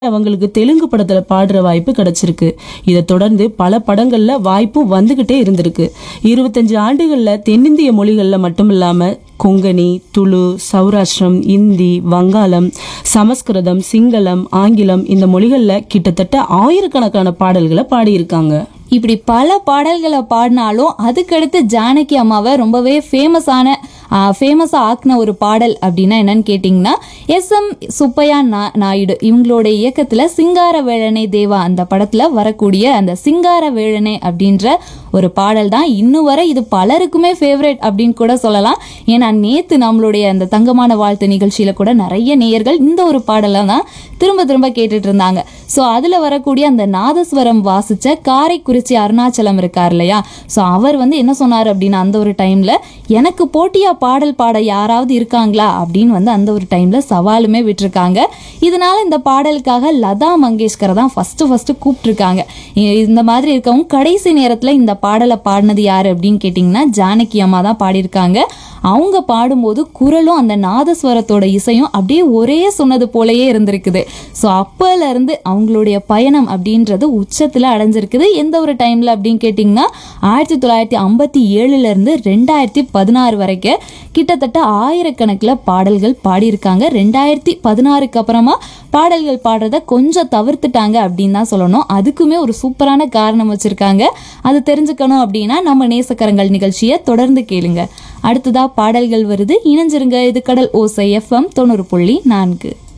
அவங்களுக்கு தெலுங்கு படத்துல பாடுற வாய்ப்பு கிடைச்சிருக்கு இதை தொடர்ந்து பல படங்கள்ல வாய்ப்பும் வந்துகிட்டே இருந்திருக்கு இருபத்தஞ்சு ஆண்டுகள்ல தென்னிந்திய மொழிகள்ல மட்டும் இல்லாம கொங்கணி துளு சௌராஷ்டிரம் இந்தி வங்காளம் சமஸ்கிருதம் சிங்களம் ஆங்கிலம் இந்த மொழிகள்ல கிட்டத்தட்ட ஆயிரக்கணக்கான பாடல்களை பாடியிருக்காங்க இப்படி பல பாடல்களை பாடினாலும் அதுக்கடுத்து ஜானகி அம்மாவை ரொம்பவே ஃபேமஸான ஃபேமஸாக ஆக்கின ஒரு பாடல் அப்படின்னா என்னன்னு கேட்டிங்கன்னா எஸ் எம் சுப்பையா நா நாயுடு இவங்களோட இயக்கத்தில் சிங்கார வேழனே தேவா அந்த படத்தில் வரக்கூடிய அந்த சிங்கார வேழனே அப்படின்ற ஒரு பாடல் தான் இன்னும் வரை இது பலருக்குமே ஃபேவரட் அப்படின்னு கூட சொல்லலாம் ஏன்னா நேற்று நம்மளுடைய அந்த தங்கமான வாழ்த்து நிகழ்ச்சியில் கூட நிறைய நேயர்கள் இந்த ஒரு பாடலை தான் திரும்ப திரும்ப கேட்டுட்டு இருந்தாங்க ஸோ அதில் வரக்கூடிய அந்த நாதஸ்வரம் வாசிச்ச காரைக்குறிச்சி அருணாச்சலம் இருக்கார் இல்லையா ஸோ அவர் வந்து என்ன சொன்னார் அப்படின்னா அந்த ஒரு டைமில் எனக்கு போட்டியா பாடல் பாட யாராவது இருக்காங்களா அப்படின்னு வந்து அந்த ஒரு டைமில் சவாலுமே விட்டுருக்காங்க இதனால இந்த பாடலுக்காக லதா மங்கேஷ்கரை தான் ஃபஸ்ட்டு ஃபஸ்ட்டு கூப்பிட்ருக்காங்க இந்த மாதிரி இருக்கவங்க கடைசி நேரத்தில் இந்த பாடலை பாடினது யார் அப்படின்னு கேட்டிங்கன்னா ஜானகி அம்மா தான் பாடியிருக்காங்க அவங்க பாடும்போது குரலும் அந்த நாதஸ்வரத்தோட இசையும் அப்படியே ஒரே சொன்னது போலயே இருந்திருக்குது ஸோ அப்போல இருந்து அவங்களுடைய பயணம் அப்படின்றது உச்சத்தில் அடைஞ்சிருக்குது எந்த ஒரு டைமில் அப்படின்னு கேட்டிங்கன்னா ஆயிரத்தி தொள்ளாயிரத்தி ஐம்பத்தி ஏழுலேருந்து ரெண்டாயிரத்தி பதினாறு வரைக்கும் கிட்டத்தட்ட ஆயிரக்கணக்கில் பாடல்கள் பாடியிருக்காங்க ரெண்டாயிரத்தி பதினாறுக்கு அப்புறமா பாடல்கள் பாடுறத கொஞ்சம் தவிர்த்துட்டாங்க அப்படின்னு தான் சொல்லணும் அதுக்குமே ஒரு சூப்பரான காரணம் வச்சுருக்காங்க அது தெரிஞ்சுக்கணும் அப்படின்னா நம்ம நேசக்கரங்கள் நிகழ்ச்சியை தொடர்ந்து கேளுங்க அடுத்ததா பாடல்கள் வருது இணைஞ்சிருங்க இது கடல் ஓசை எஃப்எம் தொண்ணூறு புள்ளி நான்கு